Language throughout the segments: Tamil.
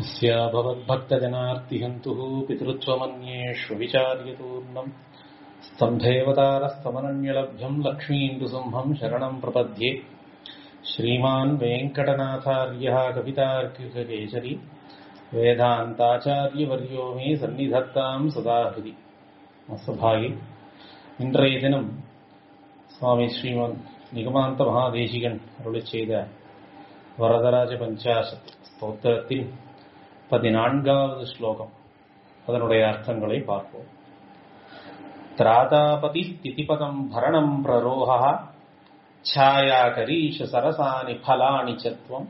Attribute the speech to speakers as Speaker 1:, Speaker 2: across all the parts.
Speaker 1: तस्या भवद्भक्तजनार्तिहन्तुः पितृत्वमन्येष्वविचार्यतूर्णम् स्तम्भेवतारस्तमनन्यलभ्यम् लक्ष्मीन्दुसिंहम् शरणम् प्रपद्ये श्रीमान् वेङ्कटनाथार्यः कवितार्किककेसरी வேதாந்தாச்சாரியவரியோ மே சந்நிதத்தாம் சதா ஹிருதி மசபாகி இன்றைய தினம் சுவாமி ஸ்ரீமன் நிகமாந்த மகாதேசிகன் அருளி செய்த வரதராஜ பஞ்சாசத் ஸ்தோத்திரத்தின் பதினான்காவது ஸ்லோகம் அதனுடைய அர்த்தங்களை பார்ப்போம் திராதாபதி ஸ்திதிபதம் பரணம் பிரரோகா छायाकरीश सरसानि फलानि च त्वम्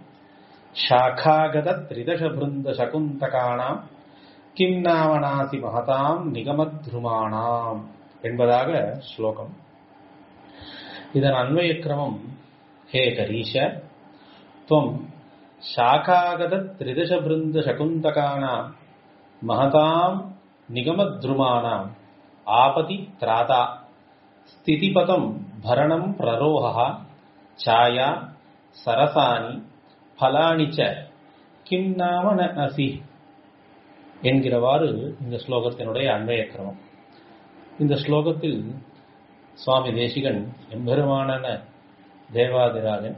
Speaker 1: शाखागतत्रिदशबृन्दशकुन्तकाणाम् கிம் நாமனாசி மகதாம் நிகமத்ருமாணாம் என்பதாக ஸ்லோகம் இதன் அன்வய கிரமம் ஹே கரீஷ துவம் சாகாகத திரிதச பிருந்த சகுந்தகானாம் மகதாம் நிகமத்ருமாணாம் ஆபதி திராதா ஸ்திதிபதம் பரணம் பிரரோக சாயா சரசானி பலானி ச கிம் நாம நசி என்கிறவாறு இந்த ஸ்லோகத்தினுடைய அன்வய கிரமம் இந்த ஸ்லோகத்தில் சுவாமி தேசிகன் எம்பெருமானன தேவாதிராஜன்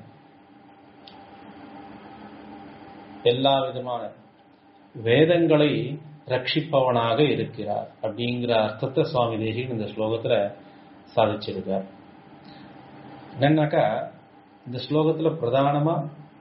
Speaker 1: எல்லா விதமான வேதங்களை ரட்சிப்பவனாக இருக்கிறார் அப்படிங்கிற அர்த்தத்தை சுவாமி தேசிகன் இந்த ஸ்லோகத்துல சாதிச்சிருக்கார் என்னன்னாக்கா இந்த ஸ்லோகத்துல பிரதானமா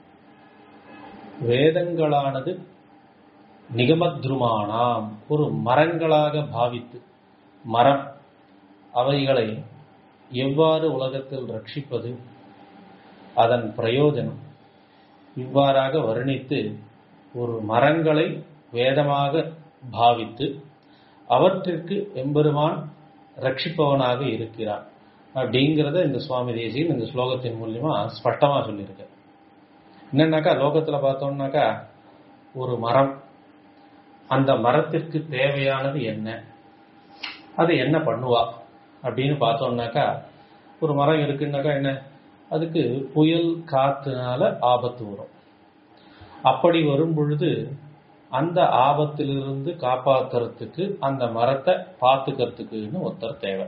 Speaker 1: வேதங்களானது நிகமத்ருமானாம் ஒரு மரங்களாக பாவித்து மரம் அவைகளை எவ்வாறு உலகத்தில் ரட்சிப்பது அதன் பிரயோஜனம் இவ்வாறாக வர்ணித்து ஒரு மரங்களை வேதமாக பாவித்து அவற்றிற்கு எம்பெருமான் ரட்சிப்பவனாக இருக்கிறான் அப்படிங்கிறத இந்த சுவாமி தேசியன் இந்த ஸ்லோகத்தின் மூலியமா ஸ்பஷ்டமா சொல்லியிருக்க என்னன்னாக்கா லோகத்துல பார்த்தோம்னாக்கா ஒரு மரம் அந்த மரத்திற்கு தேவையானது என்ன அது என்ன பண்ணுவா அப்படின்னு பார்த்தோம்னாக்கா ஒரு மரம் இருக்குன்னாக்கா என்ன அதுக்கு புயல் காத்துனால ஆபத்து வரும் அப்படி வரும் பொழுது அந்த ஆபத்திலிருந்து காப்பாத்துறதுக்கு அந்த மரத்தை பார்த்துக்கிறதுக்குன்னு ஒருத்தர் தேவை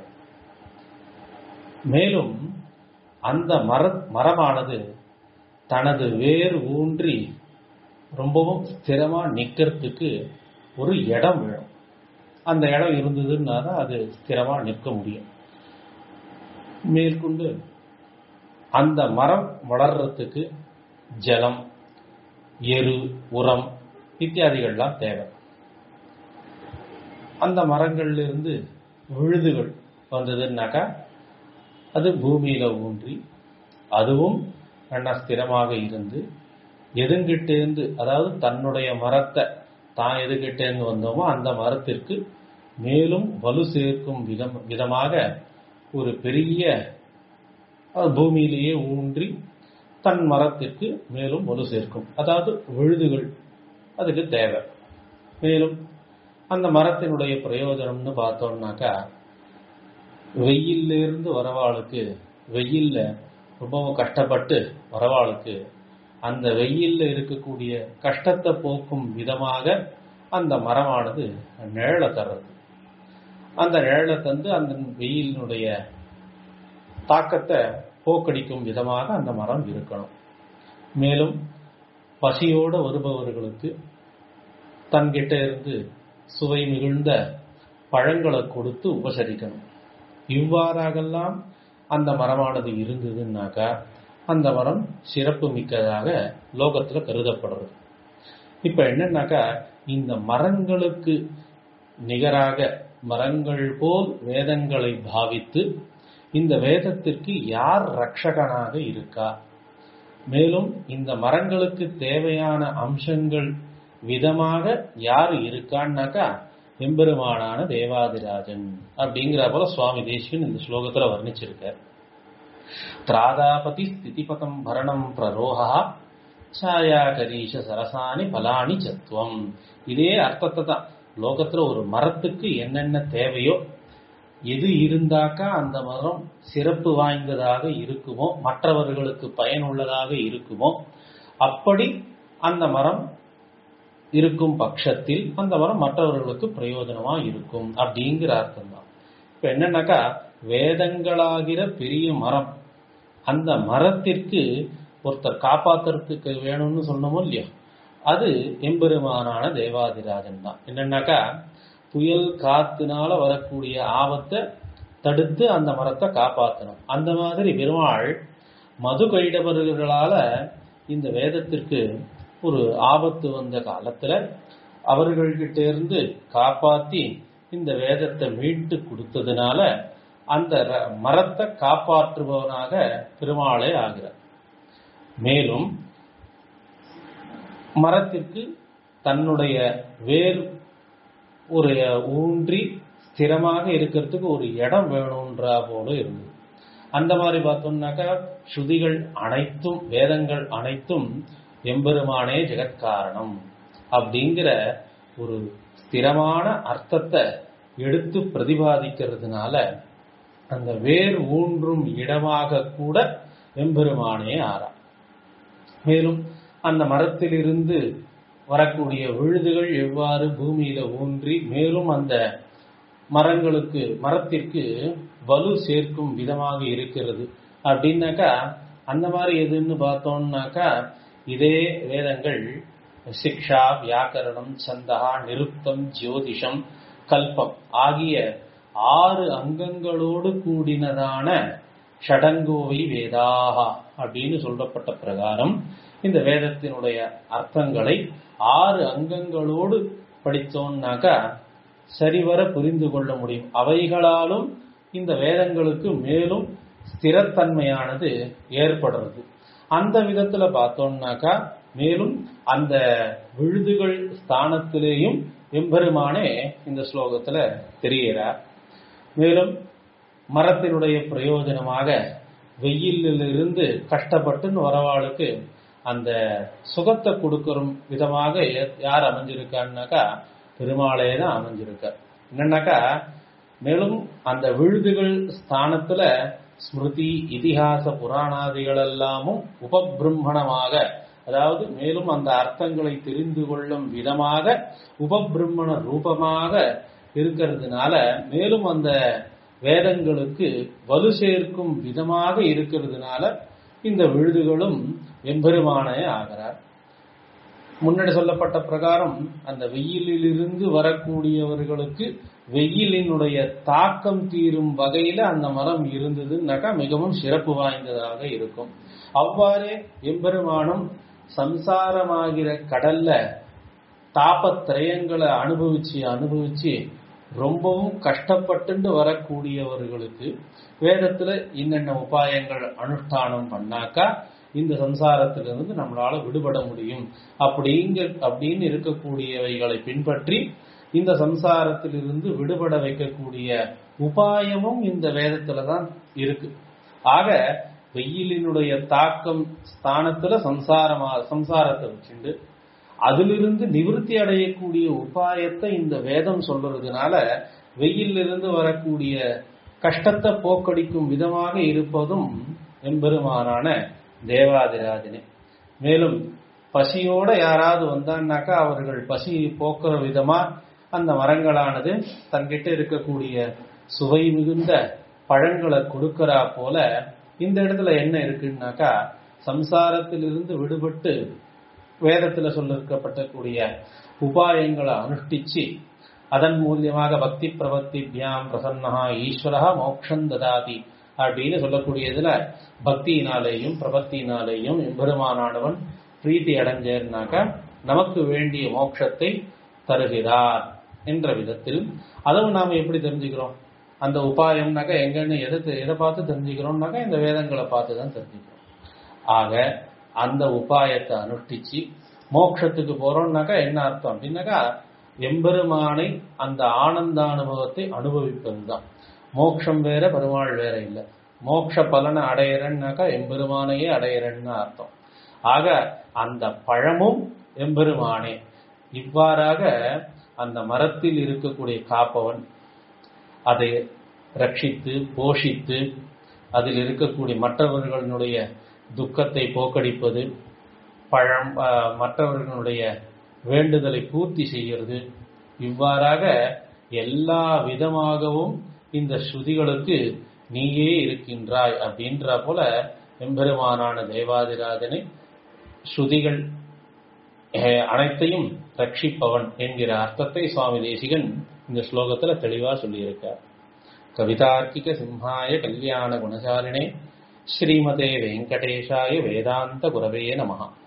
Speaker 1: மேலும் அந்த மர மரமானது தனது வேர் ஊன்றி ரொம்பவும் ஸ்திரமா நிக்கிறதுக்கு ஒரு இடம் வேணும் அந்த இடம் இருந்ததுன்னா தான் அது ஸ்திரமா நிற்க முடியும் மேற்கொண்டு அந்த மரம் வளர்றதுக்கு ஜலம் எரு உரம் இத்தியாதிகள்லாம் தேவை அந்த மரங்கள்ல இருந்து விழுதுகள் வந்ததுன்னாக்கா அது பூமியில ஊன்றி அதுவும் நல்லா ஸ்திரமாக இருந்து எதுங்கிட்டேந்து அதாவது தன்னுடைய மரத்தை தான் எதுகிட்டேந்து வந்தோமோ அந்த மரத்திற்கு மேலும் வலு சேர்க்கும் விதம் விதமாக ஒரு பெரிய பூமியிலேயே ஊன்றி தன் மரத்திற்கு மேலும் வலு சேர்க்கும் அதாவது விழுதுகள் அதுக்கு தேவை மேலும் அந்த மரத்தினுடைய பிரயோஜனம்னு பார்த்தோம்னாக்கா வெயில்ல இருந்து வரவாளுக்கு வெயில்ல ரொம்பவும் கஷ்டப்பட்டு வரவாளுக்கு அந்த வெயில்ல இருக்கக்கூடிய கஷ்டத்தை போக்கும் விதமாக அந்த மரமானது நிழலை தர்றது அந்த நிழலை தந்து அந்த வெயிலினுடைய தாக்கத்தை போக்கடிக்கும் விதமாக அந்த மரம் இருக்கணும் மேலும் பசியோடு வருபவர்களுக்கு தன்கிட்ட இருந்து சுவை மிகுந்த பழங்களை கொடுத்து உபசரிக்கணும் இவ்வாறாகலாம் அந்த மரமானது இருந்ததுன்னாக்கா அந்த மரம் சிறப்பு மிக்கதாக லோகத்துல கருதப்படுறது இப்ப என்னன்னாக்கா இந்த மரங்களுக்கு நிகராக மரங்கள் போல் வேதங்களை பாவித்து இந்த வேதத்திற்கு யார் ரட்சகனாக இருக்கா மேலும் இந்த மரங்களுக்கு தேவையான அம்சங்கள் விதமாக யார் இருக்கான்னாக்கா எம்பெருமானான தேவாதிராஜன் அப்படிங்கிற போல சுவாமி தேசிகன் இந்த ஸ்லோகத்துல வர்ணிச்சிருக்கார் திராதாபதி ஸ்திதிபதம் பரணம் பிரரோகா சாயாகரீஷ சரசானி பலானி சத்துவம் இதே அர்த்தத்தை தான் லோகத்துல ஒரு மரத்துக்கு என்னென்ன தேவையோ எது இருந்தாக்கா அந்த மரம் சிறப்பு வாய்ந்ததாக இருக்குமோ மற்றவர்களுக்கு பயனுள்ளதாக இருக்குமோ அப்படி அந்த மரம் இருக்கும் பட்சத்தில் அந்த மரம் மற்றவர்களுக்கு பிரயோஜனமா இருக்கும் அப்படிங்கிற அர்த்தம் தான் இப்ப என்னன்னாக்கா வேதங்களாகிற பெரிய மரம் அந்த மரத்திற்கு ஒருத்தர் காப்பாத்துறதுக்கு வேணும்னு சொன்னோமோ இல்லையா அது எம்பெருமானான தேவாதிராஜன் தான் என்னன்னாக்கா புயல் காத்துனால வரக்கூடிய ஆபத்தை தடுத்து அந்த மரத்தை காப்பாற்றணும் அந்த மாதிரி பெருமாள் மது கைடவர்களால இந்த வேதத்திற்கு ஒரு ஆபத்து வந்த காலத்துல அவர்கள்கிட்ட இருந்து காப்பாத்தி இந்த வேதத்தை மீட்டு கொடுத்ததுனால அந்த ர- மரத்தை காப்பாற்றுபவனாக பெருமாளே ஆகிறார் மேலும் மரத்திற்கு தன்னுடைய வேர் ஒரு ஊன்றி ஸ்திரமாக இருக்கிறதுக்கு ஒரு இடம் வேணும்ன்றா போல இருந்தது அந்த மாதிரி பார்த்தோம்னாக்கா ஸ்ருதிகள் அனைத்தும் வேதங்கள் அனைத்தும் எம்பெருமானே ஜெகத்காரணம் அப்படிங்கிற ஒரு ஸ்திரமான அர்த்தத்தை எடுத்து பிரதிபாதிக்கிறதுனால அந்த வேர் ஊன்றும் இடமாக கூட எம்பெருமானே ஆறா மேலும் அந்த மரத்திலிருந்து வரக்கூடிய விழுதுகள் எவ்வாறு பூமியில ஊன்றி மேலும் அந்த மரங்களுக்கு மரத்திற்கு வலு சேர்க்கும் விதமாக இருக்கிறது அப்படின்னாக்கா அந்த மாதிரி எதுன்னு பார்த்தோம்னாக்கா இதே வேதங்கள் சிக்ஷா வியாக்கரணம் சந்தகா நிருப்தம் ஜோதிஷம் கல்பம் ஆகிய ஆறு அங்கங்களோடு கூடினதான ஷடங்கோவை வேதாகா அப்படின்னு சொல்லப்பட்ட பிரகாரம் இந்த வேதத்தினுடைய அர்த்தங்களை ஆறு அங்கங்களோடு படித்தோம்னாக்கா சரிவர புரிந்து கொள்ள முடியும் அவைகளாலும் இந்த வேதங்களுக்கு மேலும் ஸ்திரத்தன்மையானது ஏற்படுறது அந்த விதத்துல பார்த்தோம்னாக்கா மேலும் அந்த விழுதுகள் ஸ்தானத்திலேயும் எம்பெருமானே இந்த ஸ்லோகத்துல தெரிகிறார் மேலும் மரத்தினுடைய பிரயோஜனமாக வெயிலிலிருந்து கஷ்டப்பட்டு வரவாளுக்கு அந்த சுகத்தை கொடுக்கிற விதமாக யா- யார் அமைஞ்சிருக்கான்னாக்கா பெருமாளே தான் அமைஞ்சிருக்கார் என்னன்னாக்கா மேலும் அந்த விழுதுகள் ஸ்தானத்துல ஸ்மிருதி இதிகாச புராணாதிகள் எல்லாமும் உபபிரம்மணமாக அதாவது மேலும் அந்த அர்த்தங்களை தெரிந்து கொள்ளும் விதமாக உபபிரம்மண ரூபமாக இருக்கிறதுனால மேலும் அந்த வேதங்களுக்கு வலு சேர்க்கும் விதமாக இருக்கிறதுனால இந்த விழுதுகளும் எம்பெருமானே ஆகிறார் முன்னாடி சொல்லப்பட்ட பிரகாரம் அந்த வெயிலிலிருந்து வரக்கூடியவர்களுக்கு வெயிலினுடைய தாக்கம் தீரும் வகையில அந்த மரம் இருந்ததுன்னாக்கா மிகவும் சிறப்பு வாய்ந்ததாக இருக்கும் அவ்வாறே எம்பெருமானும் சம்சாரமாகிற கடல்ல தாபத்திரயங்களை அனுபவிச்சு அனுபவிச்சு ரொம்பவும் கஷ்டப்பட்டு வரக்கூடியவர்களுக்கு வேதத்துல இன்னென்ன உபாயங்கள் அனுஷ்டானம் பண்ணாக்கா இந்த சம்சாரத்திலிருந்து நம்மளால விடுபட முடியும் அப்படிங்க அப்படின்னு இருக்கக்கூடியவைகளை பின்பற்றி இந்த சம்சாரத்திலிருந்து விடுபட வைக்கக்கூடிய உபாயமும் இந்த வேதத்துல தான் இருக்கு ஆக வெயிலினுடைய தாக்கம் ஸ்தானத்துல சம்சாரமா சம்சாரத்தை வச்சுண்டு அதிலிருந்து நிவிருத்தி அடையக்கூடிய உபாயத்தை இந்த வேதம் சொல்றதுனால வெயிலிருந்து வரக்கூடிய கஷ்டத்தை போக்கடிக்கும் விதமாக இருப்பதும் எம்பெருமானான தேவாதிராஜனே மேலும் பசியோட யாராவது வந்தான்னாக்கா அவர்கள் பசியை போக்குற விதமா அந்த மரங்களானது தன்கிட்ட இருக்கக்கூடிய சுவை மிகுந்த பழங்களை கொடுக்கறா போல இந்த இடத்துல என்ன இருக்குன்னாக்கா சம்சாரத்திலிருந்து விடுபட்டு வேதத்துல சொல்லிருக்கப்பட்டக்கூடிய உபாயங்களை அனுஷ்டிச்சு அதன் மூலியமாக பக்தி பிரபத்திபியாம் பிரசன்னஹா ஈஸ்வரஹா மோக்ஷம் ததாதி அப்படின்னு சொல்லக்கூடியதுல பக்தியினாலேயும் பிரபத்தியினாலேயும் எம்பெருமானானவன் பிரீத்தி அடைஞ்சேர்னாக்கா நமக்கு வேண்டிய மோட்சத்தை தருகிறார் என்ற விதத்தில் அதுவும் நாம எப்படி தெரிஞ்சுக்கிறோம் அந்த உபாயம்னாக்கா எங்கன்னு எதை தெ- எதை பார்த்து தெரிஞ்சுக்கிறோம்னாக்கா இந்த வேதங்களை பார்த்து தான் தெரிஞ்சுக்கிறோம் ஆக அந்த உபாயத்தை அனுஷ்டிச்சு மோட்சத்துக்கு போறோம்னாக்கா என்ன அர்த்தம் அப்படின்னாக்கா எம்பெருமானை அந்த ஆனந்த அனுபவத்தை அனுபவிப்பதுதான் மோட்சம் வேற பெருமாள் வேற இல்லை மோட்ச பலனை அடையிறன்னாக்கா எம்பெருமானையே அடையிறன்னு அர்த்தம் ஆக அந்த பழமும் எம்பெருமானே இவ்வாறாக அந்த மரத்தில் இருக்கக்கூடிய காப்பவன் அதை ரட்சித்து போஷித்து அதில் இருக்கக்கூடிய மற்றவர்களுடைய துக்கத்தை போக்கடிப்பது பழம் ஆஹ், மற்றவர்களுடைய வேண்டுதலை பூர்த்தி செய்கிறது இவ்வாறாக எல்லா விதமாகவும் இந்த ஸ்ருதிகளுக்கு நீயே இருக்கின்றாய் அப்படின்ற போல எம்பெருமானான தேவாதிராஜனை ஸ்ருதிகள் அஹ், அனைத்தையும் ரட்சிப்பவன் என்கிற அர்த்தத்தை சுவாமி தேசிகன் இந்த ஸ்லோகத்துல தெளிவா சொல்லியிருக்கார் கவிதார்க்கிக சிம்ஹாய கல்யாண குணசாலினே ஸ்ரீமதே வெங்கடேஷாய வேதாந்த குரவே நமஹா